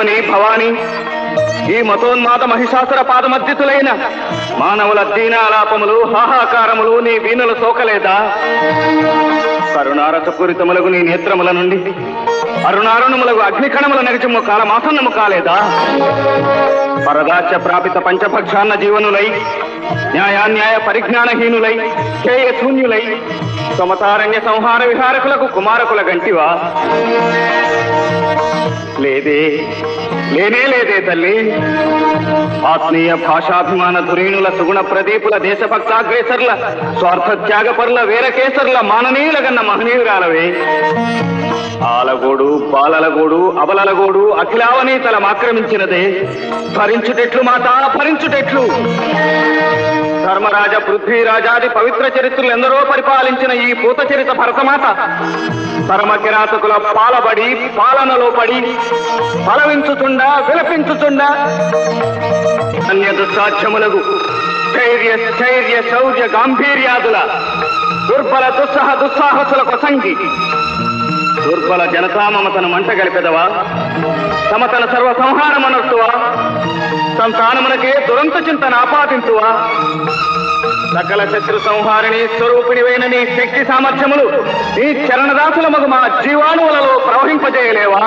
దేవని భవాని ఈ మతోన్మాద మహిషాసుర పాదమధ్యతులైన మానవుల దీనాలాపములు హాహాకారములు నీ వీణులు సోకలేదా కరుణారసపూరితములకు నీ నేత్రముల నుండి అరుణారుణములకు అగ్నికణముల నరిచము కాలమాసన్నము కాలేదా పరదాచ ప్రాపిత పంచభక్షాన్న జీవనులై న్యాయాన్యాయ పరిజ్ఞానహీనులై క్షేయ శూన్యులై సమతారణ్య సంహార విహారకులకు కుమారకుల గంటివా లేదే లేనే లేదే తల్లి ఆత్మీయ భాషాభిమాన ధురీణుల సుగుణ ప్రదీపుల దేశభక్తాగ్రేసర్ల స్వార్థ త్యాగపరుల వీరకేసర్ల మాననీయుల గన్న మహనీయురాలవే ఆలగోడు బాలలగోడు అబలలగోడు అఖిలావనీతలం ఆక్రమించినదే భరించుటెట్లు మాత భరించుటెట్లు ధర్మరాజ పృథ్వీరాజాది పవిత్ర చరిత్రలు ఎందరో పరిపాలించిన ఈ పూత చరిత భరతమాత పరమ కిరాతకుల పాలబడి పాలనలో పడి ఫలవించుతుండా విలపించుతుండా అన్య దుస్సాధ్యములకు ధైర్య స్థైర్య శౌర్య గాంభీర్యాదుల దుర్బల దుస్సహ దుస్సాహసుల కొసంగి దుర్బల జనతా మమతను మంట గలిపెదవా సమతన సర్వ సంహారమనర్తువా సంతానమునకే దురంత చింతన ఆపాదింతువా సకల శత్రు సంహారిణి స్వరూపిణివైన నీ శక్తి సామర్థ్యములు నీ చరణదాసుల మగు మా జీవాణువులలో ప్రవహింపజేయలేవా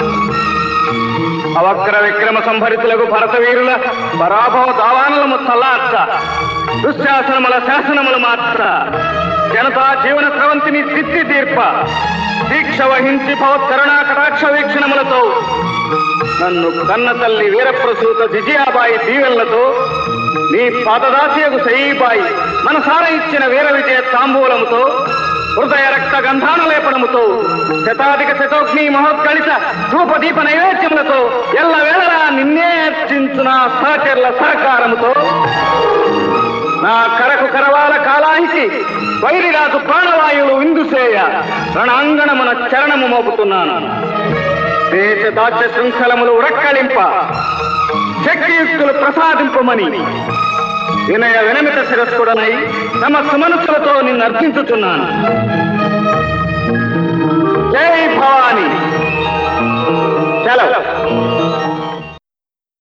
అవక్ర విక్రమ సంభరితులకు భరతవీరుల పరాభవ దావానలము తల్లార్చ దుశ్శాసనముల శాసనములు మార్చ జనతా జీవన స్రవంతిని తిత్తి తీర్ప దీక్ష వహించి భవత్కరుణా కటాక్ష వీక్షణములతో నన్ను కన్న తల్లి వీరప్రసూత విజయాబాయి దీవెళ్లతో నీ పాదదాసియకు సయీబాయి మనసార ఇచ్చిన వీర విజయ తాంబూలముతో హృదయ రక్త గంధాన లేపనముతో శతాధిక శతోగ్ని మహోత్కళిత ధూపదీప నైవేద్యములతో ఎల్ల వేళలా నిన్నే అర్చించున సహచర్ల సహకారముతో నా కరకు కరవాల కాలానికి వైరిరాజు ప్రాణవాయువులు విందుసేయ రణాంగణమున చరణము మోపుతున్నాను దేశ దాస్య శృంఖలములు ఉరక్కలింప శక్తియుక్తులు ప్రసాదింపమని వినయ వినమిత శిరస్కుడనై తమ సుమనుసులతో నిన్ను అర్థించుతున్నాను జై భవాని చలో